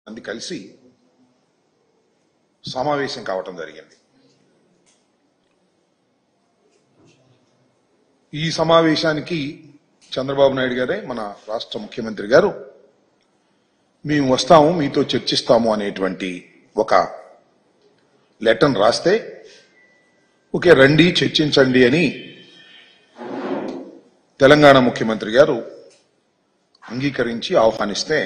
మంది కలిసి సమావేశం కావటం జరిగింది ఈ సమావేశానికి చంద్రబాబు నాయుడు గారే మన రాష్ట్ర ముఖ్యమంత్రి గారు మేము వస్తాము మీతో చర్చిస్తాము అనేటువంటి ఒక లెటర్ను రాస్తే ఓకే రండి చర్చించండి అని తెలంగాణ ముఖ్యమంత్రి గారు అంగీకరించి ఆహ్వానిస్తే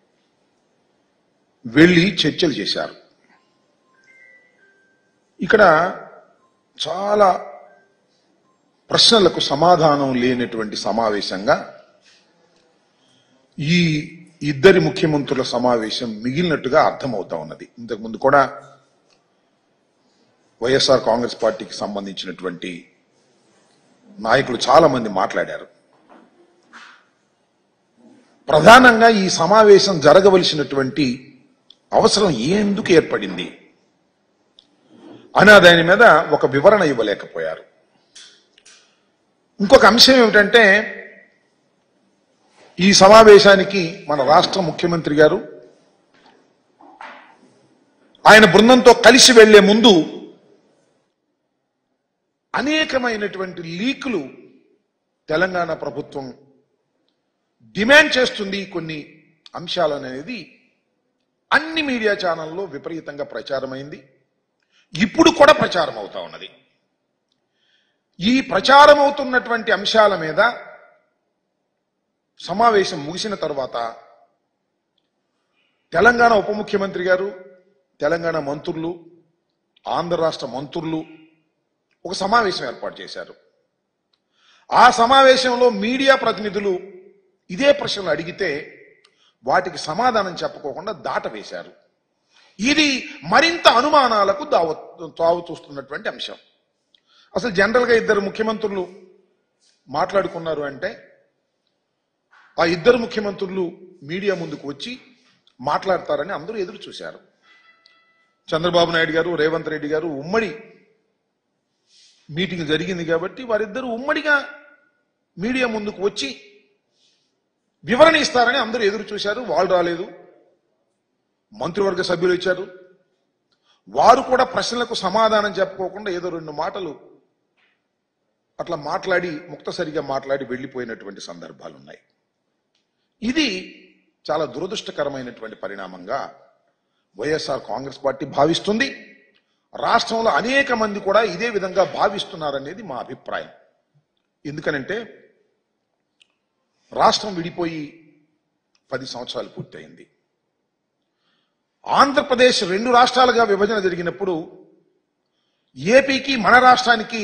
వెళ్ళి చర్చలు చేశారు ఇక్కడ చాలా ప్రశ్నలకు సమాధానం లేనటువంటి సమావేశంగా ఈ ఇద్దరి ముఖ్యమంత్రుల సమావేశం మిగిలినట్టుగా అర్థమవుతా ఉన్నది ఇంతకుముందు కూడా వైఎస్ఆర్ కాంగ్రెస్ పార్టీకి సంబంధించినటువంటి నాయకులు చాలా మంది మాట్లాడారు ప్రధానంగా ఈ సమావేశం జరగవలసినటువంటి అవసరం ఎందుకు ఏర్పడింది అనే దాని మీద ఒక వివరణ ఇవ్వలేకపోయారు ఇంకొక అంశం ఏమిటంటే ఈ సమావేశానికి మన రాష్ట్ర ముఖ్యమంత్రి గారు ఆయన బృందంతో కలిసి వెళ్లే ముందు అనేకమైనటువంటి లీకులు తెలంగాణ ప్రభుత్వం డిమాండ్ చేస్తుంది కొన్ని అంశాలు అనేది అన్ని మీడియా ఛానల్లో విపరీతంగా ప్రచారమైంది ఇప్పుడు కూడా ప్రచారం అవుతా ఉన్నది ఈ ప్రచారం అవుతున్నటువంటి అంశాల మీద సమావేశం ముగిసిన తర్వాత తెలంగాణ ఉప ముఖ్యమంత్రి గారు తెలంగాణ మంత్రులు ఆంధ్ర రాష్ట్ర మంత్రులు ఒక సమావేశం ఏర్పాటు చేశారు ఆ సమావేశంలో మీడియా ప్రతినిధులు ఇదే ప్రశ్నలు అడిగితే వాటికి సమాధానం చెప్పకోకుండా దాట వేశారు ఇది మరింత అనుమానాలకు దావ తావు చూస్తున్నటువంటి అంశం అసలు జనరల్గా ఇద్దరు ముఖ్యమంత్రులు మాట్లాడుకున్నారు అంటే ఆ ఇద్దరు ముఖ్యమంత్రులు మీడియా ముందుకు వచ్చి మాట్లాడతారని అందరూ ఎదురు చూశారు చంద్రబాబు నాయుడు గారు రేవంత్ రెడ్డి గారు ఉమ్మడి మీటింగ్ జరిగింది కాబట్టి వారిద్దరూ ఉమ్మడిగా మీడియా ముందుకు వచ్చి వివరణ ఇస్తారని అందరూ ఎదురు చూశారు వాళ్ళు రాలేదు మంత్రివర్గ సభ్యులు ఇచ్చారు వారు కూడా ప్రశ్నలకు సమాధానం చెప్పుకోకుండా ఏదో రెండు మాటలు అట్లా మాట్లాడి ముక్తసరిగా మాట్లాడి వెళ్ళిపోయినటువంటి సందర్భాలు ఉన్నాయి ఇది చాలా దురదృష్టకరమైనటువంటి పరిణామంగా వైఎస్ఆర్ కాంగ్రెస్ పార్టీ భావిస్తుంది రాష్ట్రంలో అనేక మంది కూడా ఇదే విధంగా భావిస్తున్నారనేది మా అభిప్రాయం ఎందుకనంటే రాష్ట్రం విడిపోయి పది సంవత్సరాలు పూర్తయింది ఆంధ్రప్రదేశ్ రెండు రాష్ట్రాలుగా విభజన జరిగినప్పుడు ఏపీకి మన రాష్ట్రానికి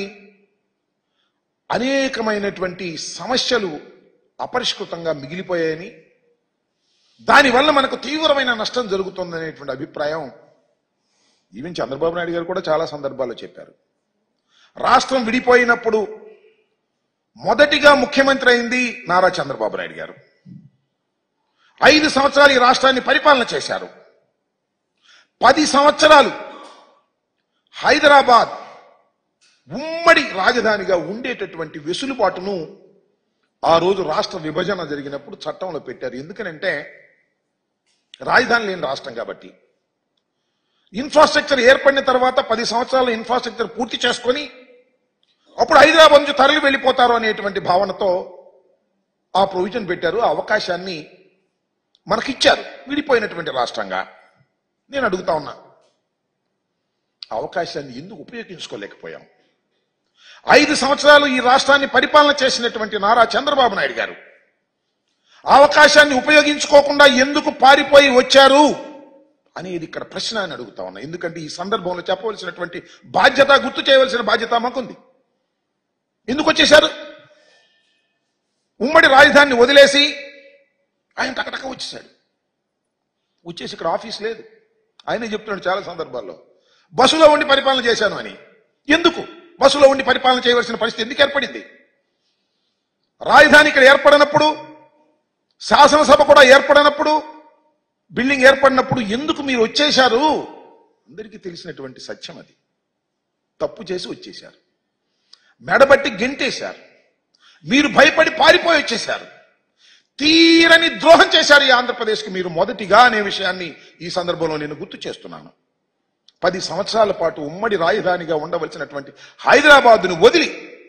అనేకమైనటువంటి సమస్యలు అపరిష్కృతంగా మిగిలిపోయాయని దానివల్ల మనకు తీవ్రమైన నష్టం జరుగుతుందనేటువంటి అభిప్రాయం ఈవెన్ చంద్రబాబు నాయుడు గారు కూడా చాలా సందర్భాల్లో చెప్పారు రాష్ట్రం విడిపోయినప్పుడు మొదటిగా ముఖ్యమంత్రి అయింది నారా చంద్రబాబు నాయుడు గారు ఐదు సంవత్సరాలు ఈ రాష్ట్రాన్ని పరిపాలన చేశారు పది సంవత్సరాలు హైదరాబాద్ ఉమ్మడి రాజధానిగా ఉండేటటువంటి వెసులుబాటును ఆ రోజు రాష్ట్ర విభజన జరిగినప్పుడు చట్టంలో పెట్టారు ఎందుకనంటే రాజధాని లేని రాష్ట్రం కాబట్టి ఇన్ఫ్రాస్ట్రక్చర్ ఏర్పడిన తర్వాత పది సంవత్సరాల ఇన్ఫ్రాస్ట్రక్చర్ పూర్తి చేసుకొని అప్పుడు హైదరాబాద్ నుంచి తరలి వెళ్ళిపోతారు అనేటువంటి భావనతో ఆ ప్రొవిజన్ పెట్టారు ఆ అవకాశాన్ని మనకిచ్చారు విడిపోయినటువంటి రాష్ట్రంగా నేను అడుగుతా ఉన్నా ఆ అవకాశాన్ని ఎందుకు ఉపయోగించుకోలేకపోయాం ఐదు సంవత్సరాలు ఈ రాష్ట్రాన్ని పరిపాలన చేసినటువంటి నారా చంద్రబాబు నాయుడు గారు ఆ అవకాశాన్ని ఉపయోగించుకోకుండా ఎందుకు పారిపోయి వచ్చారు అనేది ఇక్కడ ప్రశ్న అని అడుగుతా ఉన్నా ఎందుకంటే ఈ సందర్భంలో చెప్పవలసినటువంటి బాధ్యత గుర్తు చేయవలసిన బాధ్యత మాకుంది ఎందుకు వచ్చేశారు ఉమ్మడి రాజధానిని వదిలేసి ఆయన టకటక వచ్చేసాడు వచ్చేసి ఇక్కడ ఆఫీస్ లేదు ఆయనే చెప్తున్నాడు చాలా సందర్భాల్లో బస్సులో ఉండి పరిపాలన చేశాను అని ఎందుకు బస్సులో ఉండి పరిపాలన చేయవలసిన పరిస్థితి ఎందుకు ఏర్పడింది రాజధాని ఇక్కడ ఏర్పడినప్పుడు శాసనసభ కూడా ఏర్పడినప్పుడు బిల్డింగ్ ఏర్పడినప్పుడు ఎందుకు మీరు వచ్చేశారు అందరికీ తెలిసినటువంటి సత్యం అది తప్పు చేసి వచ్చేశారు మెడబట్టి గెంటేశారు మీరు భయపడి పారిపోయి వచ్చేశారు తీరని ద్రోహం చేశారు ఈ ఆంధ్రప్రదేశ్కి మీరు మొదటిగా అనే విషయాన్ని ఈ సందర్భంలో నేను గుర్తు చేస్తున్నాను పది సంవత్సరాల పాటు ఉమ్మడి రాజధానిగా ఉండవలసినటువంటి హైదరాబాద్ను వదిలి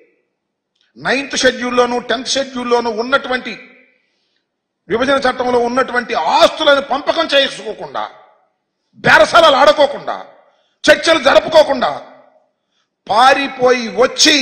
నైన్త్ షెడ్యూల్లోను టెన్త్ షెడ్యూల్లోను ఉన్నటువంటి విభజన చట్టంలో ఉన్నటువంటి ఆస్తులను పంపకం చేసుకోకుండా బేరసాలాలు ఆడుకోకుండా చర్చలు జరుపుకోకుండా పారిపోయి వచ్చి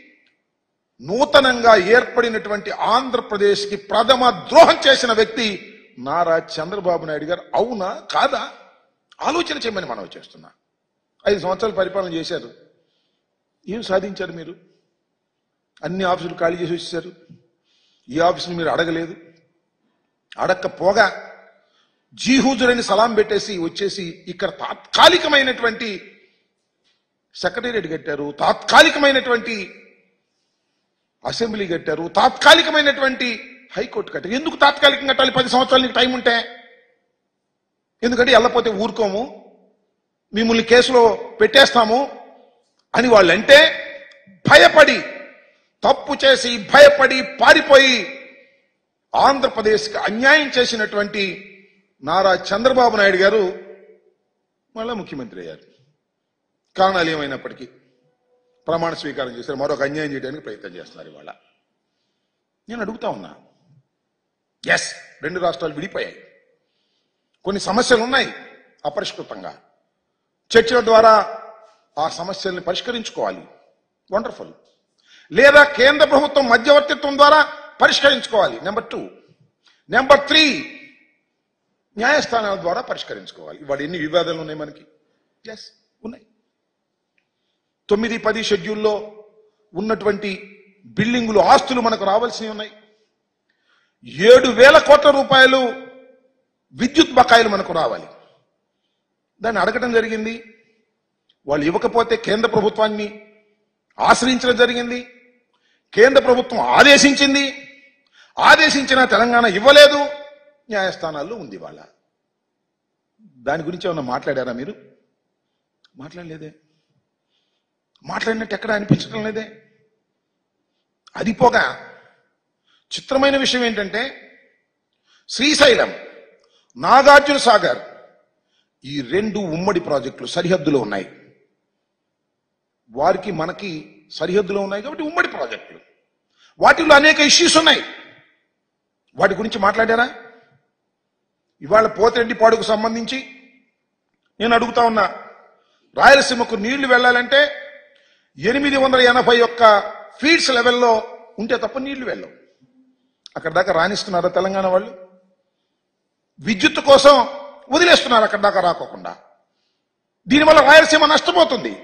నూతనంగా ఏర్పడినటువంటి ఆంధ్రప్రదేశ్కి ప్రథమ ద్రోహం చేసిన వ్యక్తి నారా చంద్రబాబు నాయుడు గారు అవునా కాదా ఆలోచన చేయమని మనం చేస్తున్నా ఐదు సంవత్సరాలు పరిపాలన చేశారు ఏం సాధించారు మీరు అన్ని ఆఫీసులు ఖాళీ చేసి వచ్చేసారు ఈ ఆఫీసులు మీరు అడగలేదు అడక్కపోగా జీహూజురని సలాం పెట్టేసి వచ్చేసి ఇక్కడ తాత్కాలికమైనటువంటి సెక్రటేరియట్ కట్టారు తాత్కాలికమైనటువంటి అసెంబ్లీ కట్టారు తాత్కాలికమైనటువంటి హైకోర్టు కట్టారు ఎందుకు తాత్కాలికంగా కట్టాలి పది సంవత్సరాలు నీకు టైం ఉంటే ఎందుకంటే వెళ్ళపోతే ఊరుకోము మిమ్మల్ని కేసులో పెట్టేస్తాము అని వాళ్ళంటే భయపడి తప్పు చేసి భయపడి పారిపోయి ఆంధ్రప్రదేశ్కి అన్యాయం చేసినటువంటి నారా చంద్రబాబు నాయుడు గారు మళ్ళా ముఖ్యమంత్రి అయ్యారు కారణాలు ఏమైనప్పటికీ ప్రమాణ స్వీకారం చేశారు మరొక అన్యాయం చేయడానికి ప్రయత్నం చేస్తున్నారు ఇవాళ నేను అడుగుతా ఉన్నా ఎస్ రెండు రాష్ట్రాలు విడిపోయాయి కొన్ని సమస్యలు ఉన్నాయి అపరిష్కృతంగా చర్చల ద్వారా ఆ సమస్యల్ని పరిష్కరించుకోవాలి వండర్ఫుల్ లేదా కేంద్ర ప్రభుత్వం మధ్యవర్తిత్వం ద్వారా పరిష్కరించుకోవాలి నెంబర్ టూ నెంబర్ త్రీ న్యాయస్థానాల ద్వారా పరిష్కరించుకోవాలి ఇవాళ ఎన్ని వివాదాలు ఉన్నాయి మనకి ఎస్ ఉన్నాయి తొమ్మిది పది షెడ్యూల్లో ఉన్నటువంటి బిల్డింగులు ఆస్తులు మనకు రావాల్సినవి ఉన్నాయి ఏడు వేల కోట్ల రూపాయలు విద్యుత్ బకాయిలు మనకు రావాలి దాన్ని అడగటం జరిగింది వాళ్ళు ఇవ్వకపోతే కేంద్ర ప్రభుత్వాన్ని ఆశ్రయించడం జరిగింది కేంద్ర ప్రభుత్వం ఆదేశించింది ఆదేశించిన తెలంగాణ ఇవ్వలేదు న్యాయస్థానాల్లో ఉంది వాళ్ళ దాని గురించి ఏమన్నా మాట్లాడారా మీరు మాట్లాడలేదే మాట్లాడినట్టు ఎక్కడ అనిపించడం లేదే అది పోగా చిత్రమైన విషయం ఏంటంటే శ్రీశైలం నాగార్జున సాగర్ ఈ రెండు ఉమ్మడి ప్రాజెక్టులు సరిహద్దులో ఉన్నాయి వారికి మనకి సరిహద్దులో ఉన్నాయి కాబట్టి ఉమ్మడి ప్రాజెక్టులు వాటిలో అనేక ఇష్యూస్ ఉన్నాయి వాటి గురించి మాట్లాడారా ఇవాళ పోతిరెడ్డిపాడుకు సంబంధించి నేను అడుగుతా ఉన్నా రాయలసీమకు నీళ్లు వెళ్ళాలంటే ఎనిమిది వందల ఎనభై ఒక్క ఫీట్స్ లెవెల్లో ఉంటే తప్ప నీళ్లు వెళ్ళవు అక్కడ దాకా రాణిస్తున్నారా తెలంగాణ వాళ్ళు విద్యుత్ కోసం వదిలేస్తున్నారు అక్కడ దాకా రాకోకుండా దీనివల్ల రాయలసీమ నష్టపోతుంది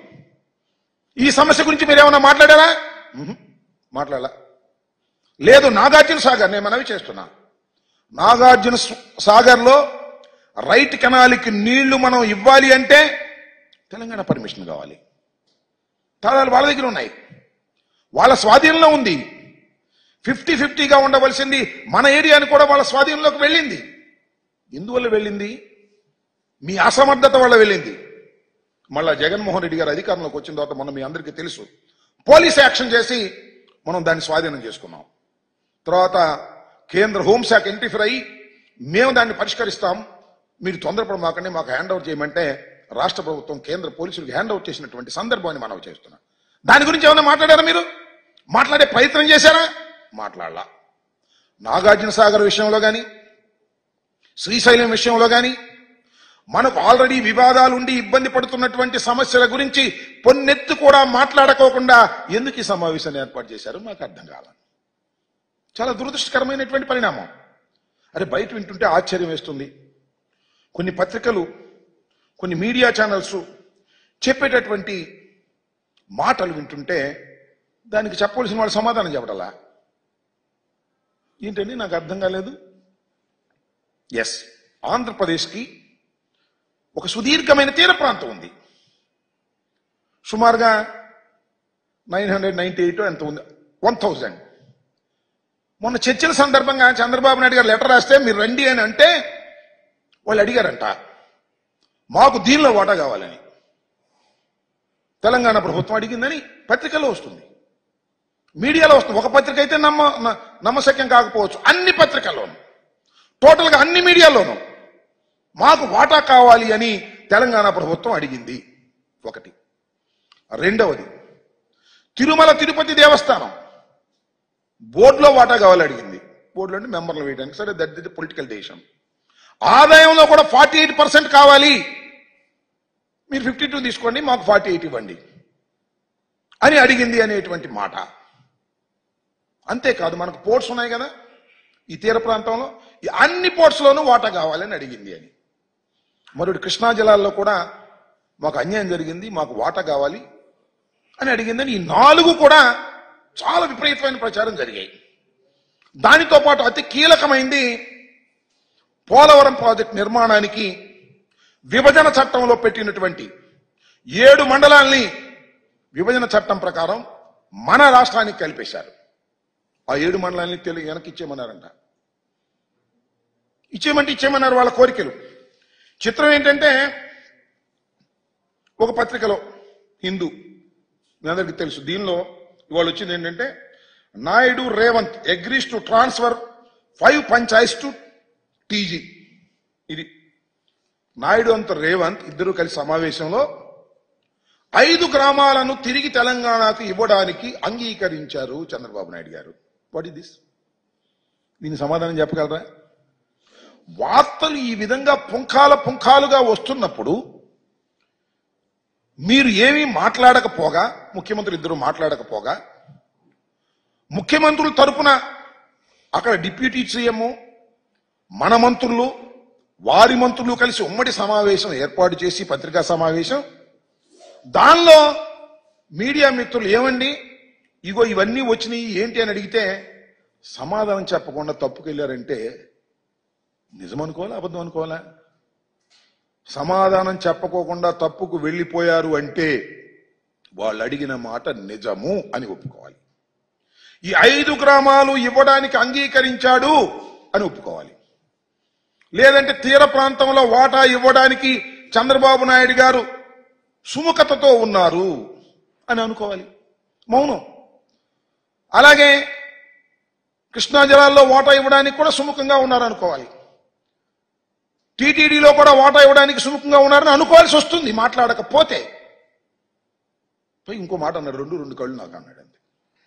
ఈ సమస్య గురించి మీరు ఏమైనా మాట్లాడారా మ్మ్. మాట్లాడాల లేదు నాగార్జున సాగర్ నేను మనవి చేస్తున్నా నాగార్జున స్- సాగర్లో రైట్ కెనాల్కి నీళ్లు మనం ఇవ్వాలి అంటే తెలంగాణ పర్మిషన్ కావాలి తాళాలు వాళ్ళ దగ్గర ఉన్నాయి వాళ్ళ స్వాధీనంలో ఉంది ఫిఫ్టీ ఫిఫ్టీగా ఉండవలసింది మన ఏరియాని కూడా వాళ్ళ స్వాధీనంలోకి వెళ్ళింది ఎందువల్ల వెళ్ళింది మీ అసమర్థత వల్ల వెళ్ళింది మళ్ళా జగన్మోహన్ రెడ్డి గారు అధికారంలోకి వచ్చిన తర్వాత మనం మీ అందరికీ తెలుసు పోలీస్ యాక్షన్ చేసి మనం దాన్ని స్వాధీనం చేసుకున్నాం తర్వాత కేంద్ర హోంశాఖ ఇంటిఫర్ అయ్యి మేము దాన్ని పరిష్కరిస్తాం మీరు తొందరపడమాకండి మాకు హ్యాండ్ ఓవర్ చేయమంటే రాష్ట్ర ప్రభుత్వం కేంద్ర పోలీసులకు హ్యాండ్ ఓవర్ చేసినటువంటి సందర్భాన్ని మనం చేస్తున్నాం దాని గురించి ఏమైనా మాట్లాడారా మీరు మాట్లాడే ప్రయత్నం చేశారా మాట్లాడలా నాగార్జున సాగర్ విషయంలో కానీ శ్రీశైలం విషయంలో కానీ మనకు ఆల్రెడీ వివాదాలు ఉండి ఇబ్బంది పడుతున్నటువంటి సమస్యల గురించి పొన్నెత్తు కూడా మాట్లాడుకోకుండా ఎందుకు ఈ సమావేశాన్ని ఏర్పాటు చేశారు మాకు అర్థం కాల చాలా దురదృష్టకరమైనటువంటి పరిణామం అరే బయట వింటుంటే ఆశ్చర్యం వేస్తుంది కొన్ని పత్రికలు కొన్ని మీడియా ఛానల్స్ చెప్పేటటువంటి మాటలు వింటుంటే దానికి చెప్పవలసిన వాళ్ళు సమాధానం చెప్పడలా ఏంటండి నాకు అర్థం కాలేదు ఎస్ ఆంధ్రప్రదేశ్కి ఒక సుదీర్ఘమైన తీర ప్రాంతం ఉంది సుమారుగా నైన్ హండ్రెడ్ నైన్టీ ఎయిట్ ఎంత ఉంది వన్ థౌజండ్ మొన్న చర్చల సందర్భంగా చంద్రబాబు నాయుడు గారు లెటర్ రాస్తే మీరు రండి అని అంటే వాళ్ళు అడిగారంట మాకు దీనిలో వాటా కావాలని తెలంగాణ ప్రభుత్వం అడిగిందని పత్రికలో వస్తుంది మీడియాలో వస్తుంది ఒక పత్రిక అయితే నమ్మ న- నమ్మశక్యం కాకపోవచ్చు అన్ని పత్రికల్లోనూ టోటల్గా అన్ని మీడియాలోనూ మాకు వాటా కావాలి అని తెలంగాణ ప్రభుత్వం అడిగింది ఒకటి రెండవది తిరుమల తిరుపతి దేవస్థానం బోర్డులో వాటా కావాలి అడిగింది బోర్డులో అంటే మెంబర్లు వేయడానికి సరే దట్ ది పొలిటికల్ డెసిషన్ ఆదాయంలో కూడా ఫార్టీ ఎయిట్ పర్సెంట్ కావాలి మీరు ఫిఫ్టీ టూ తీసుకోండి మాకు ఫార్టీ ఎయిట్ ఇవ్వండి అని అడిగింది అనేటువంటి మాట అంతేకాదు మనకు పోర్ట్స్ ఉన్నాయి కదా ఈ తీర ప్రాంతంలో ఈ అన్ని పోర్ట్స్లోనూ వాటా కావాలని అడిగింది అని మరొకటి కృష్ణా జిల్లాల్లో కూడా మాకు అన్యాయం జరిగింది మాకు వాటా కావాలి అని అడిగిందని ఈ నాలుగు కూడా చాలా విపరీతమైన ప్రచారం జరిగాయి దానితో పాటు అతి కీలకమైంది పోలవరం ప్రాజెక్ట్ నిర్మాణానికి విభజన చట్టంలో పెట్టినటువంటి ఏడు మండలాల్ని విభజన చట్టం ప్రకారం మన రాష్ట్రానికి కలిపేశారు ఆ ఏడు మండలాల్ని తెలుగు వెనక్కి ఇచ్చేయమన్నారంట ఇచ్చేయమంటే ఇచ్చేయమన్నారు వాళ్ళ కోరికలు చిత్రం ఏంటంటే ఒక పత్రికలో హిందూ మీ అందరికీ తెలుసు దీనిలో ఇవాళ వచ్చింది ఏంటంటే Naidu Revanth agrees to transfer five panchayats to TG ఇది నాయుడు అంత రేవంత్ ఇద్దరు కలిసి సమావేశంలో ఐదు గ్రామాలను తిరిగి తెలంగాణకు ఇవ్వడానికి అంగీకరించారు చంద్రబాబు నాయుడు గారు వాట్ ఇస్ దిస్ దీని సమాధానం చెప్పగలరా వార్తలు ఈ విధంగా పుంఖాల పుంఖాలుగా వస్తున్నప్పుడు మీరు ఏమీ మాట్లాడకపోగా ముఖ్యమంత్రులు ఇద్దరు మాట్లాడకపోగా ముఖ్యమంత్రుల తరపున అక్కడ డిప్యూటీ సీఎం మన మంత్రులు వారి మంత్రులు కలిసి ఉమ్మడి సమావేశం ఏర్పాటు చేసి పత్రికా సమావేశం దానిలో మీడియా మిత్రులు ఏమండి ఇగో ఇవన్నీ వచ్చినాయి ఏంటి అని అడిగితే సమాధానం చెప్పకుండా తప్పుకెళ్ళారంటే నిజం అనుకోవాలా అబద్ధం అనుకోవాలా సమాధానం చెప్పకోకుండా తప్పుకు వెళ్ళిపోయారు అంటే వాళ్ళు అడిగిన మాట నిజము అని ఒప్పుకోవాలి ఈ ఐదు గ్రామాలు ఇవ్వడానికి అంగీకరించాడు అని ఒప్పుకోవాలి లేదంటే తీర ప్రాంతంలో వాటా ఇవ్వడానికి చంద్రబాబు నాయుడు గారు సుముఖతతో ఉన్నారు అని అనుకోవాలి మౌనం అలాగే కృష్ణా జలాల్లో వాటా ఇవ్వడానికి కూడా సుముఖంగా ఉన్నారు అనుకోవాలి టీటీడీలో కూడా వాటా ఇవ్వడానికి సుముఖంగా ఉన్నారని అనుకోవాల్సి వస్తుంది మాట్లాడకపోతే పోయి ఇంకో మాట అన్నాడు రెండు రెండు కళ్ళు నాకు అన్నాడు అంతే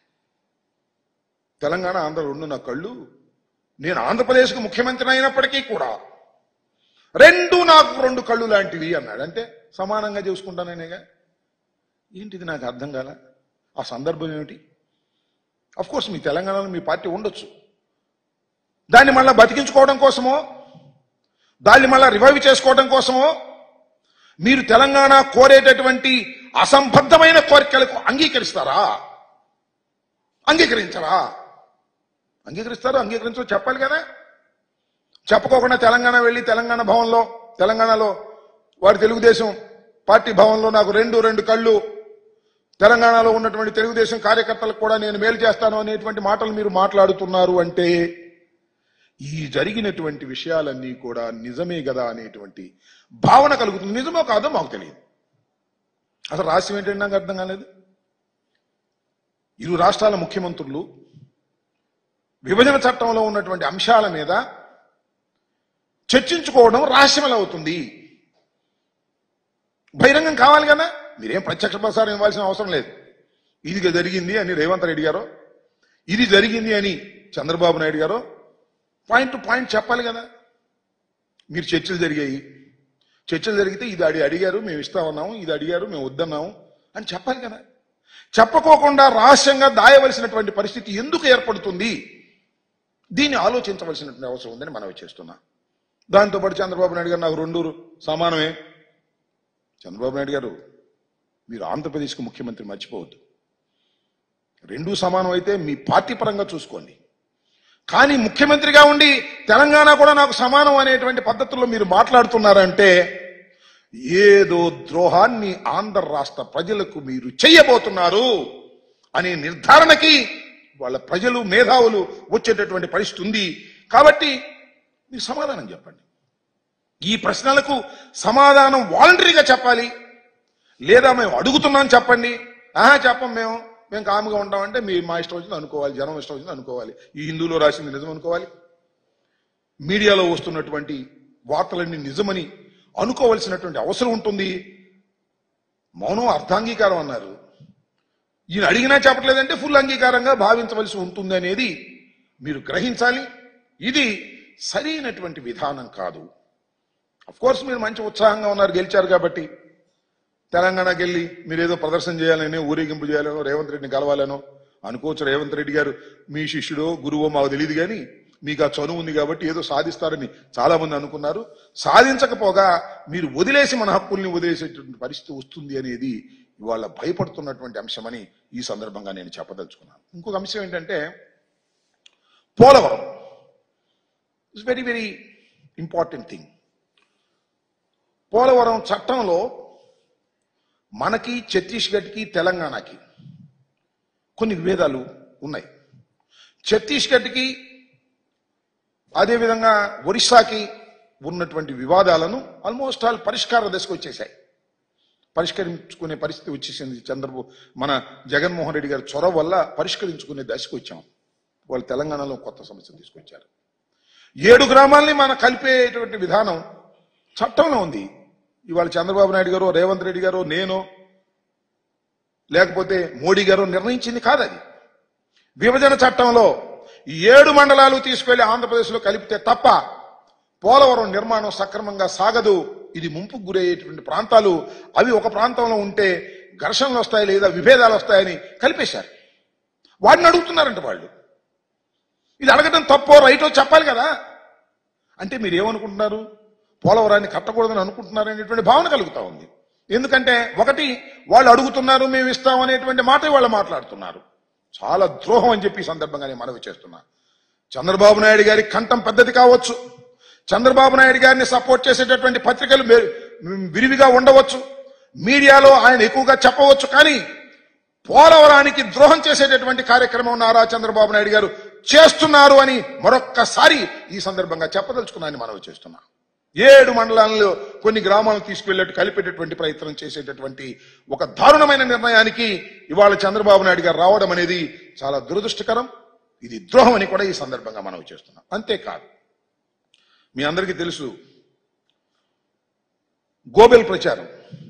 తెలంగాణ ఆంధ్ర రెండు నా కళ్ళు నేను ఆంధ్రప్రదేశ్కి ముఖ్యమంత్రి అయినప్పటికీ కూడా రెండు నాకు రెండు కళ్ళు లాంటివి అన్నాడు అంటే సమానంగా చూసుకుంటాననేగా ఏంటిది నాకు అర్థం కాల ఆ సందర్భం ఏమిటి అఫ్ కోర్స్ మీ తెలంగాణలో మీ పార్టీ ఉండొచ్చు దాన్ని మళ్ళీ బతికించుకోవడం కోసమో దాన్ని మళ్ళా రివైవ్ చేసుకోవడం కోసమో మీరు తెలంగాణ కోరేటటువంటి అసంబద్ధమైన కోరికలకు అంగీకరిస్తారా అంగీకరించరా అంగీకరిస్తారు అంగీకరించో చెప్పాలి కదా చెప్పుకోకుండా తెలంగాణ వెళ్ళి తెలంగాణ భవన్లో తెలంగాణలో వారి తెలుగుదేశం పార్టీ భవన్లో నాకు రెండు రెండు కళ్ళు తెలంగాణలో ఉన్నటువంటి తెలుగుదేశం కార్యకర్తలకు కూడా నేను మేలు చేస్తాను అనేటువంటి మాటలు మీరు మాట్లాడుతున్నారు అంటే ఈ జరిగినటువంటి విషయాలన్నీ కూడా నిజమే కదా అనేటువంటి భావన కలుగుతుంది నిజమో కాదో మాకు తెలియదు అసలు రహస్యం ఏంటంటే నాకు అర్థం కాలేదు ఇరు రాష్ట్రాల ముఖ్యమంత్రులు విభజన చట్టంలో ఉన్నటువంటి అంశాల మీద చర్చించుకోవడం రహస్యమల అవుతుంది బహిరంగం కావాలి కదా మీరేం ప్రత్యక్ష ప్రసారం ఇవ్వాల్సిన అవసరం లేదు ఇది జరిగింది అని రేవంత్ రెడ్డి గారు ఇది జరిగింది అని చంద్రబాబు నాయుడు గారు పాయింట్ టు పాయింట్ చెప్పాలి కదా మీరు చర్చలు జరిగాయి చర్చలు జరిగితే ఇది అడి అడిగారు మేము ఇస్తామన్నాము ఇది అడిగారు మేము వద్దన్నాము అని చెప్పాలి కదా చెప్పకోకుండా రహస్యంగా దాయవలసినటువంటి పరిస్థితి ఎందుకు ఏర్పడుతుంది దీన్ని ఆలోచించవలసినటువంటి అవసరం ఉందని మనవి చేస్తున్నా దాంతోపాటు చంద్రబాబు నాయుడు గారు నాకు రెండు సమానమే చంద్రబాబు నాయుడు గారు మీరు ఆంధ్రప్రదేశ్కి ముఖ్యమంత్రి మర్చిపోవద్దు రెండూ సమానం అయితే మీ పార్టీ పరంగా చూసుకోండి కానీ ముఖ్యమంత్రిగా ఉండి తెలంగాణ కూడా నాకు సమానం అనేటువంటి పద్ధతుల్లో మీరు మాట్లాడుతున్నారంటే ఏదో ద్రోహాన్ని ఆంధ్ర రాష్ట్ర ప్రజలకు మీరు చెయ్యబోతున్నారు అనే నిర్ధారణకి వాళ్ళ ప్రజలు మేధావులు వచ్చేటటువంటి పరిస్థితి ఉంది కాబట్టి మీరు సమాధానం చెప్పండి ఈ ప్రశ్నలకు సమాధానం వాలంటరీగా చెప్పాలి లేదా మేము అడుగుతున్నాం చెప్పండి ఆహా చెప్పం మేము మేము కాముగా ఉంటామంటే మీ మా ఇష్టం వచ్చింది అనుకోవాలి జనం ఇష్టం వచ్చింది అనుకోవాలి ఈ హిందువులో రాసింది నిజం అనుకోవాలి మీడియాలో వస్తున్నటువంటి వార్తలన్నీ నిజమని అనుకోవలసినటువంటి అవసరం ఉంటుంది మౌనం అర్ధాంగీకారం అన్నారు ఈయన అడిగినా చెప్పట్లేదంటే ఫుల్ అంగీకారంగా భావించవలసి ఉంటుంది అనేది మీరు గ్రహించాలి ఇది సరైనటువంటి విధానం కాదు అఫ్ కోర్స్ మీరు మంచి ఉత్సాహంగా ఉన్నారు గెలిచారు కాబట్టి తెలంగాణకి వెళ్ళి మీరు ఏదో ప్రదర్శన చేయాలని ఊరేగింపు చేయాలనో రేవంత్ రెడ్డిని కలవాలనో అనుకోవచ్చు రేవంత్ రెడ్డి గారు మీ శిష్యుడో గురువో మాకు తెలియదు కానీ మీకు ఆ చనువు ఉంది కాబట్టి ఏదో సాధిస్తారని చాలా మంది అనుకున్నారు సాధించకపోగా మీరు వదిలేసి మన హక్కుల్ని వదిలేసేటువంటి పరిస్థితి వస్తుంది అనేది ఇవాళ భయపడుతున్నటువంటి అంశమని ఈ సందర్భంగా నేను చెప్పదలుచుకున్నాను ఇంకొక అంశం ఏంటంటే Polavaram it's very very important thing Polavaram చట్టంలో మనకి ఛత్తీస్గఢ్కి తెలంగాణకి కొన్ని విభేదాలు ఉన్నాయి ఛత్తీస్గఢ్కి అదేవిధంగా ఒరిస్సాకి ఉన్నటువంటి వివాదాలను ఆల్మోస్ట్ ఆల్ పరిష్కార దశకు వచ్చేసాయి పరిష్కరించుకునే పరిస్థితి వచ్చేసింది చంద్రబాబు మన జగన్మోహన్ రెడ్డి గారి చొరవ వల్ల పరిష్కరించుకునే దశకు వచ్చాం వాళ్ళు తెలంగాణలో కొత్త సమస్య తీసుకొచ్చారు ఏడు గ్రామాల్ని మన కలిపేటువంటి విధానం చట్టంలో ఉంది ఇవాళ చంద్రబాబు నాయుడు గారు రేవంత్ రెడ్డి గారు నేను లేకపోతే మోడీ గారు నిర్ణయించింది కాదు అది విభజన చట్టంలో ఈ ఏడు మండలాలు తీసుకెళ్లి ఆంధ్రప్రదేశ్లో కలిపితే తప్ప పోలవరం నిర్మాణం సక్రమంగా సాగదు ఇది ముంపుకు గురయ్యేటువంటి ప్రాంతాలు అవి ఒక ప్రాంతంలో ఉంటే ఘర్షణలు వస్తాయి లేదా విభేదాలు వస్తాయని కలిపేశారు వాడిని అడుగుతున్నారంట వాళ్ళు ఇది అడగడం తప్పో రైటో చెప్పాలి కదా అంటే మీరు ఏమనుకుంటున్నారు పోలవరాన్ని కట్టకూడదని అనుకుంటున్నారు అనేటువంటి భావన కలుగుతా ఉంది ఎందుకంటే ఒకటి వాళ్ళు అడుగుతున్నారు మేము ఇస్తాం అనేటువంటి మాట వాళ్ళు మాట్లాడుతున్నారు చాలా ద్రోహం అని చెప్పి ఈ సందర్భంగా నేను మనవి చేస్తున్నా చంద్రబాబు నాయుడు గారి కంఠం పెద్దది కావచ్చు చంద్రబాబు నాయుడు గారిని సపోర్ట్ చేసేటటువంటి పత్రికలు మె- విరివిగా ఉండవచ్చు మీడియాలో ఆయన ఎక్కువగా చెప్పవచ్చు కానీ పోలవరానికి ద్రోహం చేసేటటువంటి కార్యక్రమం నారా చంద్రబాబు నాయుడు గారు చేస్తున్నారు అని మరొక్కసారి ఈ సందర్భంగా చెప్పదలుచుకున్నాను మనవి చేస్తున్నా ఏడు మండలాల్లో కొన్ని గ్రామాలను తీసుకువెళ్ళేట్టు కలిపేటటువంటి ప్రయత్నం చేసేటటువంటి ఒక దారుణమైన నిర్ణయానికి ఇవాళ చంద్రబాబు నాయుడు గారు రావడం అనేది చాలా దురదృష్టకరం ఇది ద్రోహం అని కూడా ఈ సందర్భంగా మనవి చేస్తున్నాం అంతేకాదు మీ అందరికీ తెలుసు గోబెల్ ప్రచారం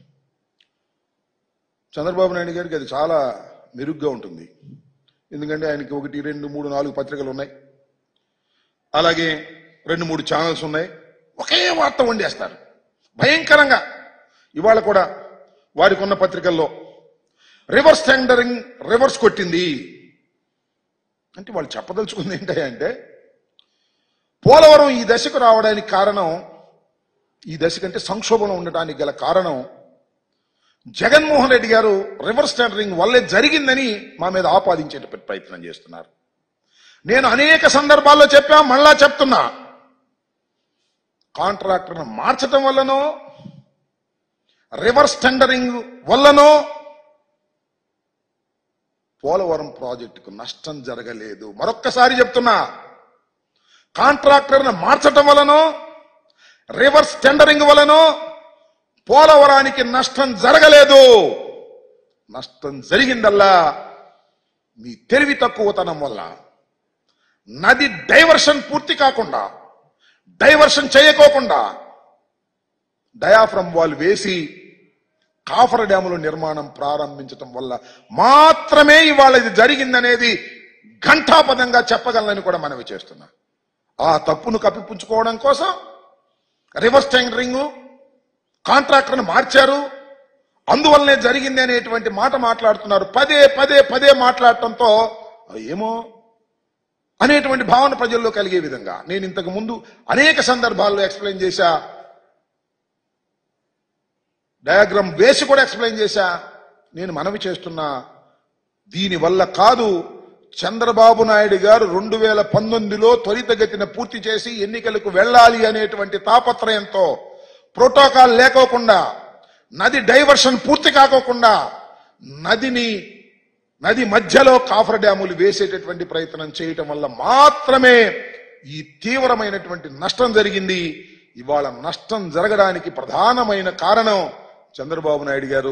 చంద్రబాబు నాయుడు గారికి అది చాలా మెరుగ్గా ఉంటుంది ఎందుకంటే ఆయనకి ఒకటి రెండు మూడు నాలుగు పత్రికలు ఉన్నాయి అలాగే రెండు మూడు ఛానల్స్ ఉన్నాయి ఒకే వార్త వండేస్తారు భయంకరంగా ఇవాళ కూడా వారికి ఉన్న పత్రికల్లో రివర్స్ టెండరింగ్ రివర్స్ కొట్టింది అంటే వాళ్ళు చెప్పదలుచుకుంది ఏంటంటే పోలవరం ఈ దశకు రావడానికి కారణం ఈ దశ కంటే సంక్షోభంలో ఉండటానికి గల కారణం జగన్మోహన్ రెడ్డి గారు రివర్స్ టెండరింగ్ వల్లే జరిగిందని మా మీద ఆపాదించే ప్రయత్నం చేస్తున్నారు నేను అనేక సందర్భాల్లో చెప్పా మళ్ళా చెప్తున్నా కాంట్రాక్టర్ను మార్చటం వల్లనో రివర్స్ టెండరింగ్ వల్లనో పోలవరం ప్రాజెక్టుకు నష్టం జరగలేదు మరొక్కసారి చెప్తున్నా కాంట్రాక్టర్ను మార్చటం వలనో రివర్స్ టెండరింగ్ వలనో పోలవరానికి నష్టం జరగలేదు నష్టం జరిగిందల్లా మీ తెలివి తక్కువతనం వల్ల నది డైవర్షన్ పూర్తి కాకుండా డైవర్షన్ చేయకోకుండా డయాఫ్రమ్ వాల్ వేసి కాఫర్ డ్యాముల నిర్మాణం ప్రారంభించటం వల్ల మాత్రమే ఇవాళ ఇది జరిగిందనేది ఘంటాపదంగా చెప్పగలనని కూడా మనవి చేస్తున్నా ఆ తప్పును కప్పిపుచ్చుకోవడం కోసం రివర్స్ టెండరింగ్ కాంట్రాక్టర్ను మార్చారు అందువల్లనే జరిగింది అనేటువంటి మాట మాట్లాడుతున్నారు పదే పదే పదే మాట్లాడటంతో ఏమో అనేటువంటి భావన ప్రజల్లో కలిగే విధంగా నేను ఇంతకు ముందు అనేక సందర్భాల్లో ఎక్స్ప్లెయిన్ చేశా డయాగ్రామ్ వేసి కూడా ఎక్స్ప్లెయిన్ చేశా నేను మనవి చేస్తున్నా దీనివల్ల కాదు చంద్రబాబు నాయుడు గారు రెండు వేల పంతొమ్మిదిలో త్వరితగతిన పూర్తి చేసి ఎన్నికలకు వెళ్ళాలి అనేటువంటి తాపత్రయంతో ప్రోటోకాల్ లేకోకుండా నది డైవర్షన్ పూర్తి కాకోకుండా నదిని నది మధ్యలో కాఫర్ డ్యాములు వేసేటటువంటి ప్రయత్నం చేయటం వల్ల మాత్రమే ఈ తీవ్రమైనటువంటి నష్టం జరిగింది ఇవాళ నష్టం జరగడానికి ప్రధానమైన కారణం చంద్రబాబు నాయుడు గారు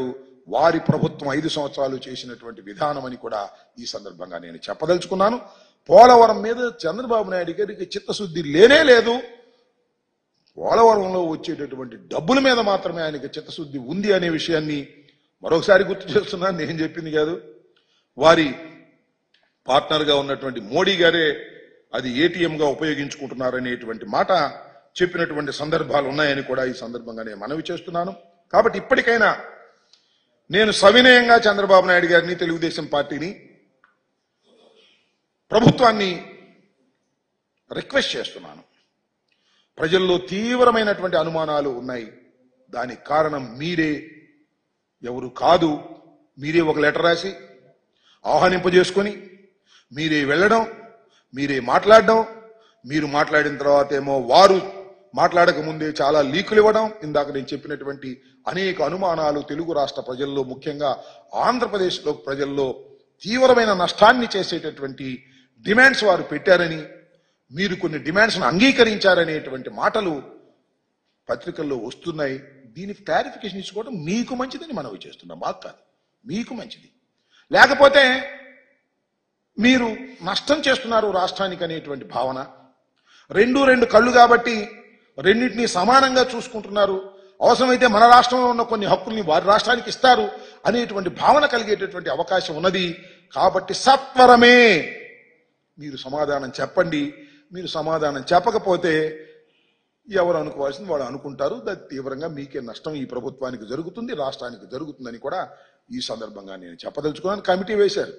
వారి ప్రభుత్వం ఐదు సంవత్సరాలు చేసినటువంటి విధానం అని కూడా ఈ సందర్భంగా నేను చెప్పదలుచుకున్నాను పోలవరం మీద చంద్రబాబు నాయుడు గారికి చిత్తశుద్ధి లేనే లేదు పోలవరంలో వచ్చేటటువంటి డబ్బుల మీద మాత్రమే ఆయనకి చిత్తశుద్ధి ఉంది అనే విషయాన్ని మరొకసారి గుర్తు చేస్తున్నాను నేను చెప్పింది కాదు వారి పార్ట్నర్ గా ఉన్నటువంటి మోడీ గారే అది ఏటీఎం గా ఉపయోగించుకుంటున్నారనేటువంటి మాట చెప్పినటువంటి సందర్భాలు ఉన్నాయని కూడా ఈ సందర్భంగా నేను మనవి చేస్తున్నాను కాబట్టి ఇప్పటికైనా నేను సవినయంగా చంద్రబాబు నాయుడు గారిని తెలుగుదేశం పార్టీని ప్రభుత్వాన్ని రిక్వెస్ట్ చేస్తున్నాను ప్రజల్లో తీవ్రమైనటువంటి అనుమానాలు ఉన్నాయి దానికి కారణం మీరే ఎవరు కాదు మీరే ఒక లెటర్ రాసి ఆహ్వానింపజేసుకొని మీరే వెళ్ళడం మీరే మాట్లాడడం మీరు మాట్లాడిన తర్వాత ఏమో వారు మాట్లాడక ముందే చాలా లీకులు ఇవ్వడం ఇందాక నేను చెప్పినటువంటి అనేక అనుమానాలు తెలుగు రాష్ట్ర ప్రజల్లో ముఖ్యంగా ఆంధ్రప్రదేశ్లో ప్రజల్లో తీవ్రమైన నష్టాన్ని చేసేటటువంటి డిమాండ్స్ వారు పెట్టారని మీరు కొన్ని డిమాండ్స్ను అంగీకరించారనేటువంటి మాటలు పత్రికల్లో వస్తున్నాయి దీనికి క్లారిఫికేషన్ ఇచ్చుకోవడం మీకు మంచిదని మనవి చేస్తున్నాం మాకు కాదు మీకు మంచిది లేకపోతే మీరు నష్టం చేస్తున్నారు రాష్ట్రానికి అనేటువంటి భావన రెండు రెండు కళ్ళు కాబట్టి రెండింటినీ సమానంగా చూసుకుంటున్నారు అవసరమైతే మన రాష్ట్రంలో ఉన్న కొన్ని హక్కుల్ని వారి రాష్ట్రానికి ఇస్తారు అనేటువంటి భావన కలిగేటటువంటి అవకాశం ఉన్నది కాబట్టి సత్వరమే మీరు సమాధానం చెప్పండి మీరు సమాధానం చెప్పకపోతే ఎవరు అనుకోవాల్సింది వాళ్ళు అనుకుంటారు దాని తీవ్రంగా మీకే నష్టం ఈ ప్రభుత్వానికి జరుగుతుంది రాష్ట్రానికి జరుగుతుందని కూడా ఈ సందర్భంగా నేను చెప్పదలుచుకున్నాను కమిటీ వేశారు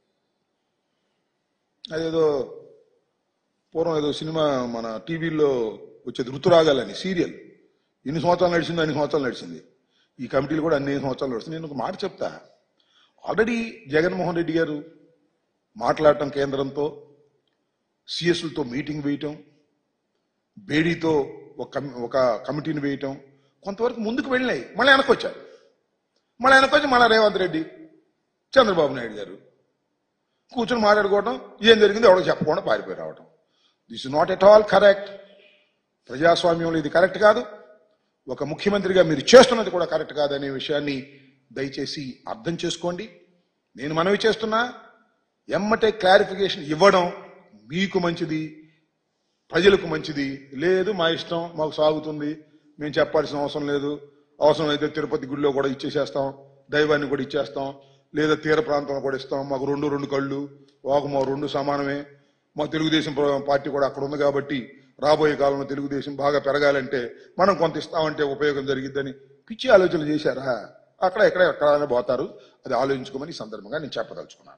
అదేదో పూర్వం ఏదో సినిమా మన టీవీలో వచ్చేది ఋతురాగాలని సీరియల్ ఎన్ని సంవత్సరాలు నడిచిందో అన్ని సంవత్సరాలు నడిచింది ఈ కమిటీలు కూడా అన్ని సంవత్సరాలు నడుస్తుంది నేను ఒక మాట చెప్తా ఆల్రెడీ జగన్మోహన్ రెడ్డి గారు మాట్లాడటం కేంద్రంతో సిఎస్లతో మీటింగ్ వేయటం బేడీతో ఒక కమి- ఒక కమిటీని వేయటం కొంతవరకు ముందుకు వెళ్ళినాయి మళ్ళీ వెనకొచ్చారు మళ్ళీ వెనకొచ్చి మళ్ళీ రేవంత్ రెడ్డి చంద్రబాబు నాయుడు గారు కూర్చొని మాట్లాడుకోవడం ఏం జరిగిందో ఎవడో చెప్పకుండా పారిపోయి రావడం this is not at all correct ప్రజాస్వామ్యంలో ఇది కరెక్ట్ కాదు ఒక ముఖ్యమంత్రిగా మీరు చేస్తున్నది కూడా కరెక్ట్ కాదు అనే విషయాన్ని దయచేసి అర్థం చేసుకోండి నేను మనవి చేస్తున్నా ఎమ్మటే క్లారిఫికేషన్ ఇవ్వడం మీకు మంచిది ప్రజలకు మంచిది లేదు మా ఇష్టం మాకు సాగుతుంది మేము చెప్పాల్సిన అవసరం లేదు అవసరం అయితే తిరుపతి గుడిలో కూడా ఇచ్చేసేస్తాం దైవాన్ని కూడా ఇచ్చేస్తాం లేదా తీర ప్రాంతంలో కూడా ఇస్తాం మాకు రెండు రెండు కళ్ళు ఒక మా రెండు సమానమే మా తెలుగుదేశం ప్ర- పార్టీ కూడా అక్కడ ఉంది కాబట్టి రాబోయే కాలంలో తెలుగుదేశం బాగా పెరగాలంటే మనం కొంత ఇస్తామంటే ఉపయోగం జరిగిద్దని పిచ్చి ఆలోచనలు చేశారా అక్కడ ఎక్కడ ఎక్కడ పోతారు అది ఆలోచించుకోమని ఈ సందర్భంగా నేను చెప్పదలుచుకున్నాను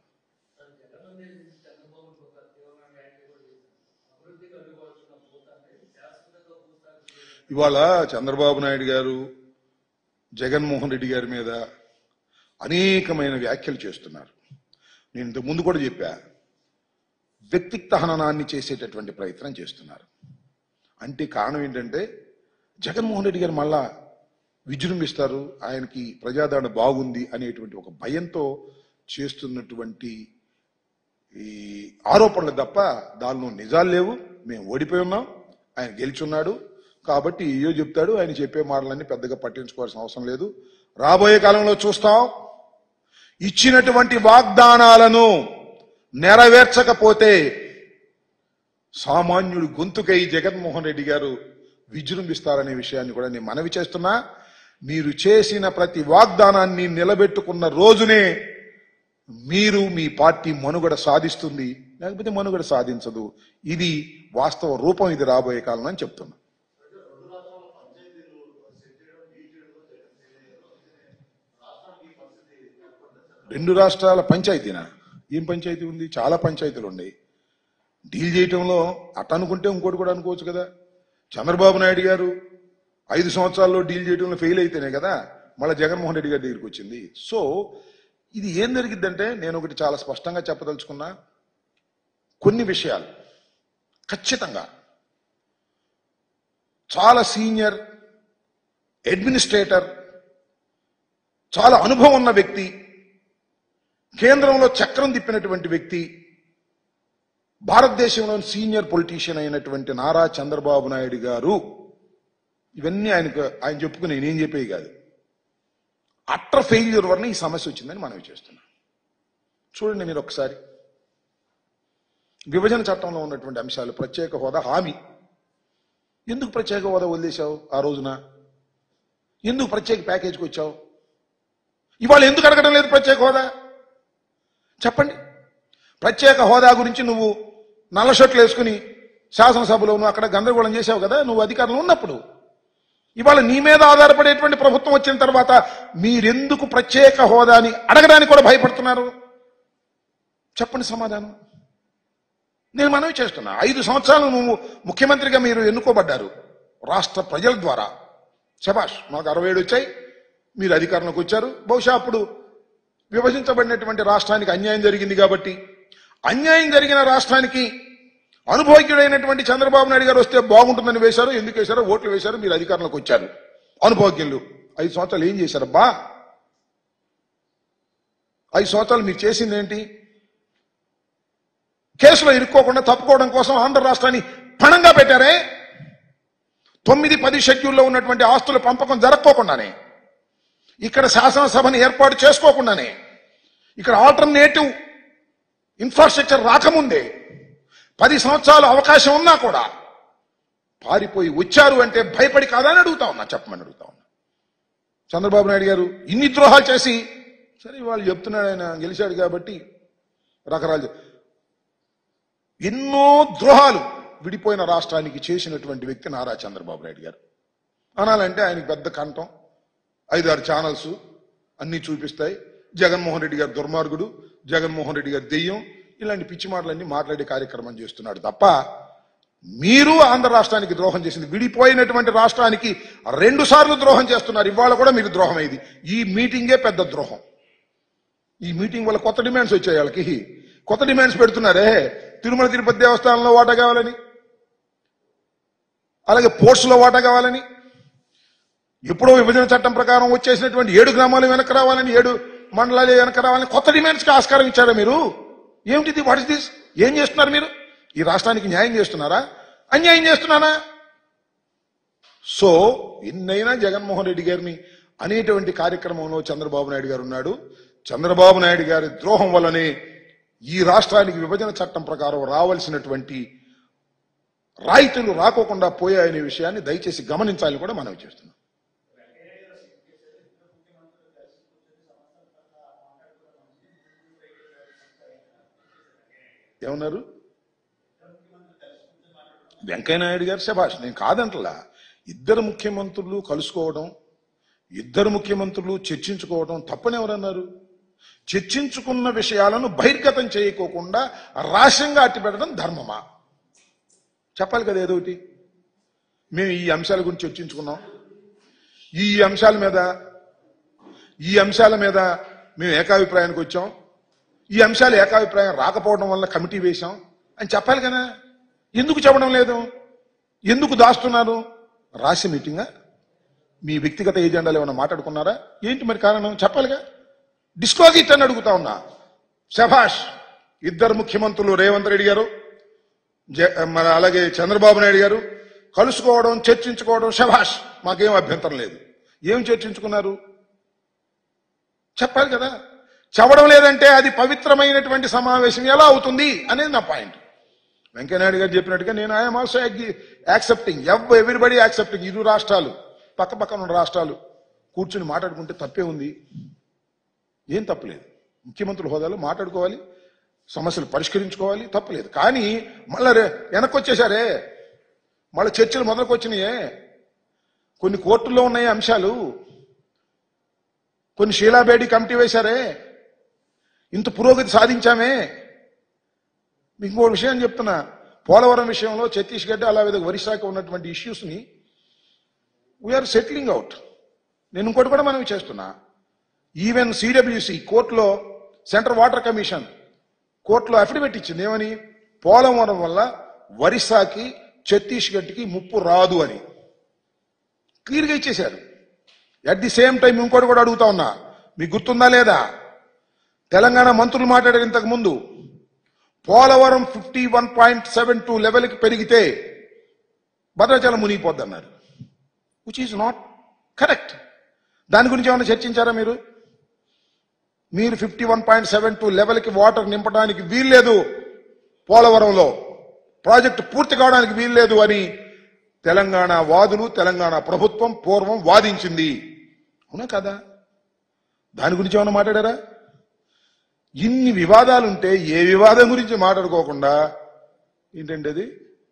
ఇవాళ చంద్రబాబు నాయుడు గారు జగన్మోహన్ రెడ్డి గారి మీద అనేకమైన వ్యాఖ్యలు చేస్తున్నారు నేను ఇంతకు ముందు కూడా చెప్పా వ్యక్తిత్వ హననాన్ని చేసేటటువంటి ప్రయత్నం చేస్తున్నారు అంటే కారణం ఏంటంటే జగన్మోహన్ రెడ్డి గారు మళ్ళా విజృంభిస్తారు ఆయనకి ప్రజాదరణ బాగుంది అనేటువంటి ఒక భయంతో చేస్తున్నటువంటి ఈ ఆరోపణలు తప్ప దానిలో నిజాలు లేవు మేము ఓడిపోయి ఉన్నాం ఆయన గెలిచున్నాడు కాబట్టి ఏయో చెప్తాడు ఆయన చెప్పే మాటలన్నీ పెద్దగా పట్టించుకోవాల్సిన అవసరం లేదు రాబోయే కాలంలో చూస్తాం ఇచ్చినటువంటి వాగ్దానాలను నెరవేర్చకపోతే సామాన్యుడు గొంతుకై జగన్మోహన్ రెడ్డి గారు విజృంభిస్తారనే విషయాన్ని కూడా నేను మనవి చేస్తున్నా మీరు చేసిన ప్రతి వాగ్దానాన్ని నిలబెట్టుకున్న రోజునే మీరు మీ పార్టీ మనుగడ సాధిస్తుంది లేకపోతే మనుగడ సాధించదు ఇది వాస్తవ రూపం ఇది రాబోయే కాలం అని చెప్తున్నా రెండు రాష్ట్రాల పంచాయతీనా ఏం పంచాయతీ ఉంది చాలా పంచాయతీలు ఉన్నాయి డీల్ చేయటంలో అట్ట అనుకుంటే ఇంకోటి కూడా అనుకోవచ్చు కదా చంద్రబాబు నాయుడు గారు ఐదు సంవత్సరాల్లో డీల్ చేయడంలో ఫెయిల్ అయితేనే కదా మళ్ళీ జగన్మోహన్ రెడ్డి గారి దగ్గరికి వచ్చింది సో ఇది ఏం జరిగిద్దంటే నేను ఒకటి చాలా స్పష్టంగా చెప్పదలుచుకున్నా కొన్ని విషయాలు ఖచ్చితంగా చాలా సీనియర్ అడ్మినిస్ట్రేటర్ చాలా అనుభవం ఉన్న వ్యక్తి కేంద్రంలో చక్రం తిప్పినటువంటి వ్యక్తి భారతదేశంలోని సీనియర్ పొలిటీషియన్ అయినటువంటి నారా చంద్రబాబు నాయుడు గారు ఇవన్నీ ఆయనకు ఆయన చెప్పుకుని నేనేం చెప్పేవి కాదు అట్టర్ ఫెయిల్యూర్ వలన ఈ సమస్య వచ్చిందని మనవి చేస్తున్నాం చూడండి మీరు ఒకసారి విభజన చట్టంలో ఉన్నటువంటి అంశాలు ప్రత్యేక హోదా హామీ ఎందుకు ప్రత్యేక హోదా వదిలేశావు ఆ రోజున ఎందుకు ప్రత్యేక ప్యాకేజీకి వచ్చావు ఇవాళ ఎందుకు అడగడం లేదు ప్రత్యేక హోదా చెప్పండి ప్రత్యేక హోదా గురించి నువ్వు నల్ల షర్ట్లు వేసుకుని శాసనసభలో నువ్వు అక్కడ గందరగోళం చేసావు కదా నువ్వు అధికారంలో ఉన్నప్పుడు ఇవాళ నీ మీద ఆధారపడేటువంటి ప్రభుత్వం వచ్చిన తర్వాత మీరెందుకు ప్రత్యేక హోదాని అడగడానికి కూడా భయపడుతున్నారు చెప్పండి సమాధానం నేను మనవి చేస్తున్నా ఐదు సంవత్సరాలు నువ్వు ముఖ్యమంత్రిగా మీరు ఎన్నుకోబడ్డారు రాష్ట్ర ప్రజల ద్వారా శబాష్ మాకు అరవై ఏడు వచ్చాయి మీరు అధికారంలోకి వచ్చారు బహుశా అప్పుడు విభజించబడినటువంటి రాష్ట్రానికి అన్యాయం జరిగింది కాబట్టి అన్యాయం జరిగిన రాష్ట్రానికి అనుభవజ్ఞుడైనటువంటి చంద్రబాబు నాయుడు గారు వస్తే బాగుంటుందని వేశారు ఎందుకు వేశారో ఓట్లు వేశారు మీరు అధికారంలోకి వచ్చారు అనుభవజ్ఞులు ఐదు సంవత్సరాలు ఏం చేశారబ్బా ఐదు సంవత్సరాలు మీరు చేసింది ఏంటి కేసులో ఇరుక్కోకుండా తప్పుకోవడం కోసం ఆంధ్ర రాష్ట్రాన్ని పణంగా పెట్టారే తొమ్మిది పది షెడ్యూల్లో ఉన్నటువంటి ఆస్తుల పంపకం జరక్కోకుండానే ఇక్కడ శాసనసభను ఏర్పాటు చేసుకోకుండానే ఇక్కడ ఆల్టర్నేటివ్ ఇన్ఫ్రాస్ట్రక్చర్ రాకముందే పది సంవత్సరాలు అవకాశం ఉన్నా కూడా పారిపోయి వచ్చారు అంటే భయపడి కాదని అడుగుతా ఉన్నా చెప్పమని అడుగుతా ఉన్నా చంద్రబాబు నాయుడు గారు ఇన్ని ద్రోహాలు చేసి సరే వాళ్ళు చెప్తున్నాడు ఆయన గెలిచాడు కాబట్టి రకరాలు చెప్- ఎన్నో ద్రోహాలు విడిపోయిన రాష్ట్రానికి చేసినటువంటి వ్యక్తి నారా చంద్రబాబు నాయుడు గారు అనాలంటే ఆయనకి పెద్ద కంఠం ఐదారు ఛానల్స్ అన్ని చూపిస్తాయి జగన్మోహన్ రెడ్డి గారు దుర్మార్గుడు జగన్మోహన్ రెడ్డి గారు దెయ్యం ఇలాంటి పిచ్చి మాటలన్నీ మాట్లాడే కార్యక్రమం చేస్తున్నాడు తప్ప మీరు ఆంధ్ర రాష్ట్రానికి ద్రోహం చేసింది విడిపోయినటువంటి రాష్ట్రానికి రెండు సార్లు ద్రోహం చేస్తున్నారు ఇవాళ కూడా మీకు ద్రోహం అయింది ఈ మీటింగే పెద్ద ద్రోహం ఈ మీటింగ్ వల్ల కొత్త డిమాండ్స్ వచ్చాయి వాళ్ళకి కొత్త డిమాండ్స్ పెడుతున్నారే తిరుమల తిరుపతి దేవస్థానంలో వాటా కావాలని అలాగే పోర్ట్స్ లో వాటా కావాలని ఎప్పుడో విభజన చట్టం ప్రకారం వచ్చేసినటువంటి ఏడు గ్రామాలు వెనక్కి రావాలని ఏడు మండలాలు వెనక్కి రావాలని కొత్త డిమాండ్స్ కి ఆస్కారం ఇచ్చారా మీరు ఏమిటిది వాట్ ఇస్ దిస్ ఏం చేస్తున్నారు మీరు ఈ రాష్ట్రానికి న్యాయం చేస్తున్నారా అన్యాయం చేస్తున్నారా సో ఎన్నైనా జగన్మోహన్ రెడ్డి గారిని అనేటువంటి కార్యక్రమంలో చంద్రబాబు నాయుడు గారు ఉన్నాడు చంద్రబాబు నాయుడు గారి ద్రోహం వల్లనే ఈ రాష్ట్రానికి విభజన చట్టం ప్రకారం రావాల్సినటువంటి రాయితీలు రాకోకుండా పోయాయనే విషయాన్ని దయచేసి గమనించాలని కూడా మనం చేస్తున్నాం ఏమన్నారు వెంకయ్యనాయుడు గారు శభాష్ నేను కాదంటలా ఇద్దరు ముఖ్యమంత్రులు కలుసుకోవడం ఇద్దరు ముఖ్యమంత్రులు చర్చించుకోవడం తప్పని ఎవరన్నారు చర్చించుకున్న విషయాలను బహిర్గతం చేయకోకుండా రహస్యంగా అట్టిపెట్టడం ధర్మమా చెప్పాలి కదా ఏదో ఒకటి మేము ఈ అంశాల గురించి చర్చించుకున్నాం ఈ అంశాల మీద ఈ అంశాల మీద మేము ఏకాభిప్రాయానికి వచ్చాం ఈ అంశాలు ఏకాభిప్రాయం రాకపోవడం వల్ల కమిటీ వేశాం అని చెప్పాలి కదా ఎందుకు చెప్పడం లేదు ఎందుకు దాస్తున్నారు రాసి మీటింగా మీ వ్యక్తిగత ఏజెండాలు ఏమైనా మాట్లాడుకున్నారా ఏంటి మరి కారణం చెప్పాలిగా డిస్క్లోజ్ ఇట్ అని అడుగుతా ఉన్నా శభాష్ ఇద్దరు ముఖ్యమంత్రులు రేవంత్ రెడ్డి గారు జ- మన అలాగే చంద్రబాబు నాయుడు గారు కలుసుకోవడం చర్చించుకోవడం శభాష్ మాకేం అభ్యంతరం లేదు ఏం చర్చించుకున్నారు చెప్పాలి కదా చెప్పడం లేదంటే అది పవిత్రమైనటువంటి సమావేశం ఎలా అవుతుంది అనేది నా పాయింట్ వెంకయ్యనాయుడు గారు చెప్పినట్టుగా నేను ఐఎమ్ ఆల్సో యాక్సెప్టింగ్ ఎవ్ ఎవ్రీబడి యాక్సెప్టింగ్ ఇరు రాష్ట్రాలు పక్క పక్కన ఉన్న రాష్ట్రాలు కూర్చుని మాట్లాడుకుంటే తప్పే ఉంది ఏం తప్పలేదు ముఖ్యమంత్రుల హోదాలో మాట్లాడుకోవాలి సమస్యలు పరిష్కరించుకోవాలి తప్పలేదు కానీ మళ్ళా రే వెనక్కి వచ్చేసారే మళ్ళీ చర్చలు మొదలుకు వచ్చినాయే కొన్ని కోర్టుల్లో ఉన్నాయి అంశాలు కొన్ని షీలాబేడి కమిటీ వేశారే ఇంత పురోగతి సాధించామే మీకు ఇంకో విషయం చెప్తున్నా పోలవరం విషయంలో ఛత్తీస్గఢ్ అలాగే ఒరిస్సాకి ఉన్నటువంటి ఇష్యూస్ ని వీఆర్ సెటిలింగ్ అవుట్ నేను ఇంకోటి కూడా మనం చేస్తున్నా ఈవెన్ సిడబ్ల్యూసి కోర్టులో సెంట్రల్ వాటర్ కమిషన్ కోర్టులో అఫిడవిట్ ఇచ్చింది ఏమని పోలవరం వల్ల ఒరిస్సాకి ఛత్తీస్గఢ్కి ముప్పు రాదు అని క్లియర్గా ఇచ్చేశారు అట్ ది సేమ్ టైం ఇంకోటి కూడా అడుగుతా ఉన్నా మీకు గుర్తుందా లేదా తెలంగాణ మంత్రులు మాట్లాడారు ఇంతకు ముందు Polavaram fifty one point seven two లెవెల్కి పెరిగితే భద్రాచలం మునిగిపోద్ది అన్నారు విచ్ ఈజ్ నాట్ కరెక్ట్ దాని గురించి ఏమైనా చర్చించారా మీరు మీరు fifty one point seven two లెవెల్కి వాటర్ నింపడానికి వీల్లేదు పోలవరంలో ప్రాజెక్టు పూర్తి కావడానికి వీల్లేదు అని తెలంగాణ వాదులు తెలంగాణ ప్రభుత్వం పూర్వం వాదించింది అవునా కదా దాని గురించి ఏమైనా మాట్లాడారా ఇన్ని వివాదాలుంటే ఏ వివాదం గురించి మాట్లాడుకోకుండా ఏంటంటే అది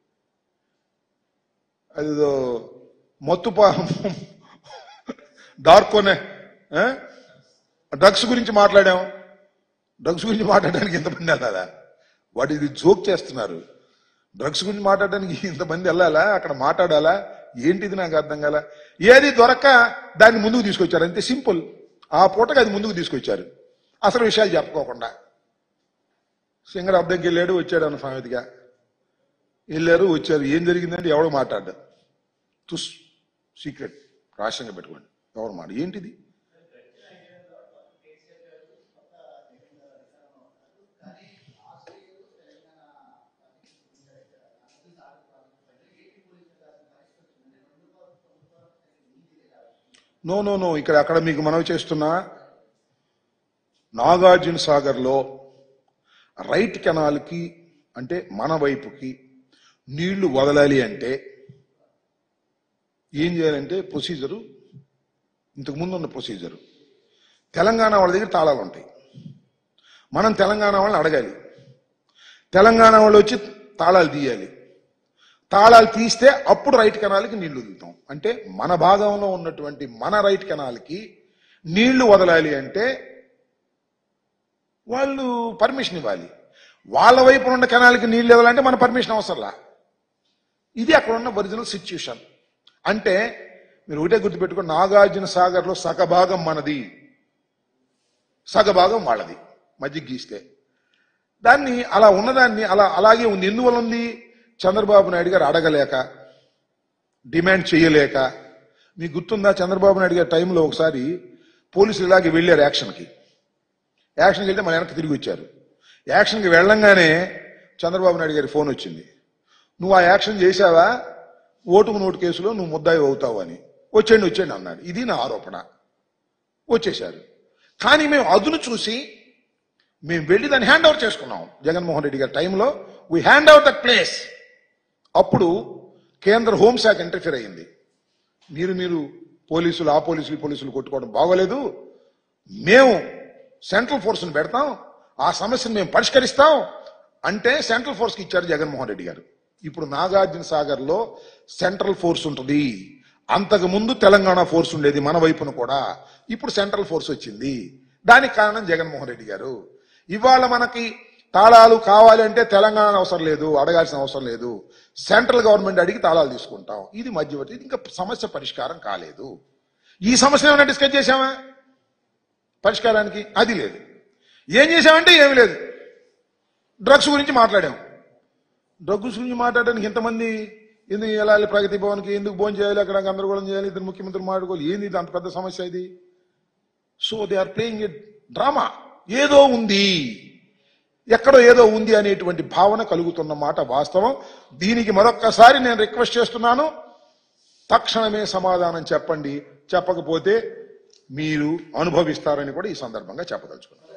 అదిదో మత్తు పా డార్కోనే ఆ? డ్రగ్స్ గురించి మాట్లాడాం డ్రగ్స్ గురించి మాట్లాడడానికి ఇంతమంది వెళ్ళాలా వాటి ఇది జోక్ చేస్తున్నారు డ్రగ్స్ గురించి మాట్లాడడానికి ఇంతమంది వెళ్ళాలా అక్కడ మాట్లాడాలా ఏంటిది నాకు అర్థం కాల ఏది దొరక్క దాన్ని ముందుకు తీసుకొచ్చారు అంతే సింపుల్ ఆ పూటకి అది ముందుకు తీసుకొచ్చారు అసలు విషయాలు చెప్పుకోకుండా సింగర్ అద్దెకి వెళ్ళాడు వచ్చాడు అన్న సామెతగా వెళ్ళారు వచ్చారు ఏం జరిగిందంటే ఎవడో మాట్లాడ్డా తుస్ సీక్రెట్ రాష్ట్రంగా పెట్టుకోండి ఎవరు మాట ఏంటిది నో నో నో ఇక్కడ అక్కడ మీకు మనవి చేస్తున్నా నాగార్జున సాగర్లో రైట్ కెనాల్కి అంటే మన వైపుకి నీళ్లు వదలాలి అంటే ఏం చేయాలంటే ప్రొసీజరు ఇంతకు ముందు ఉన్న ప్రొసీజరు తెలంగాణ వాళ్ళ దగ్గర తాళాలు ఉంటాయి మనం తెలంగాణ వాళ్ళని అడగాలి తెలంగాణ వాళ్ళు వచ్చి తాళాలు తీయాలి తాళాలు తీస్తే అప్పుడు రైట్ కెనాల్కి నీళ్లు వదులుతాం అంటే మన భాగంలో ఉన్నటువంటి మన రైట్ కెనాల్కి నీళ్లు వదలాలి అంటే వాళ్ళు పర్మిషన్ ఇవ్వాలి వాళ్ళ వైపు ఉన్న కెనాల్కి నీళ్లు ఇవ్వాలంటే మన పర్మిషన్ అవసరంలా ఇది అక్కడ ఉన్న ఒరిజినల్ సిచ్యుయేషన్ అంటే మీరు ఒకటే గుర్తుపెట్టుకో నాగార్జున సాగర్లో సగభాగం మనది సగభాగం వాళ్ళది మధ్య గీస్తే దాన్ని అలా ఉన్నదాన్ని అలా అలాగే ఉంది ఎందువల్ల ఉంది చంద్రబాబు నాయుడు గారు అడగలేక డిమాండ్ చేయలేక మీకు గుర్తుందా చంద్రబాబు నాయుడు గారి టైంలో ఒకసారి పోలీసులు ఇలాగే వెళ్ళారు యాక్షన్కి యాక్షన్కి వెళ్తే మన వెనక్కి తిరిగి వచ్చారు యాక్షన్కి వెళ్ళంగానే చంద్రబాబు నాయుడు గారి ఫోన్ వచ్చింది నువ్వు ఆ యాక్షన్ చేశావా ఓటుకు నోటు కేసులో నువ్వు ముద్దాయి అవుతావు అని వచ్చేయండి వచ్చేయండి అన్నాడు ఇది నా ఆరోపణ వచ్చేశారు కానీ మేము అదును చూసి మేము వెళ్ళి దాన్ని హ్యాండ్ ఓవర్ చేసుకున్నాం జగన్మోహన్ రెడ్డి గారి టైంలో we hand out that place అప్పుడు కేంద్ర హోంశాఖ ఇంటర్ఫియర్ అయింది మీరు మీరు పోలీసులు ఆ పోలీసులు ఈ పోలీసులు కొట్టుకోవడం బాగోలేదు మేము సెంట్రల్ ఫోర్స్ని పెడతాం ఆ సమస్యను మేము పరిష్కరిస్తాం అంటే సెంట్రల్ ఫోర్స్కి ఇచ్చారు జగన్మోహన్ రెడ్డి గారు ఇప్పుడు నాగార్జున సాగర్ లో సెంట్రల్ ఫోర్స్ ఉంటుంది అంతకు ముందు తెలంగాణ ఫోర్స్ ఉండేది మన వైపున కూడా ఇప్పుడు సెంట్రల్ ఫోర్స్ వచ్చింది దానికి కారణం జగన్మోహన్ రెడ్డి గారు ఇవాళ మనకి తాళాలు కావాలి అంటే తెలంగాణ అవసరం లేదు అడగాల్సిన అవసరం లేదు సెంట్రల్ గవర్నమెంట్ అడిగి తాళాలు తీసుకుంటాం ఇది మధ్యవర్తి ఇది ఇంకా సమస్య పరిష్కారం కాలేదు ఈ సమస్య ఏమైనా డిస్కస్ చేశామా పరిష్కారానికి అది లేదు ఏం చేశామంటే ఏమి లేదు డ్రగ్స్ గురించి మాట్లాడాం డ్రగ్స్ గురించి మాట్లాడడానికి ఎంతమంది ఎందుకు వెళ్ళాలి ప్రగతి భవన్కి ఎందుకు భోజనం చేయాలి అక్కడ గందరగోళం చేయాలి ఇద్దరు ముఖ్యమంత్రి మాట్లాడుకోవాలి ఏంది ఇది అంత పెద్ద సమస్య ఇది so they are playing a drama ఏదో ఉంది ఎక్కడో ఏదో ఉంది అనేటువంటి భావన కలుగుతున్న మాట వాస్తవం దీనికి మరొక్కసారి నేను రిక్వెస్ట్ చేస్తున్నాను తక్షణమే సమాధానం చెప్పండి చెప్పకపోతే మీరు అనుభవిస్తారని కూడా ఈ సందర్భంగా చెప్పదలుచుకున్నాను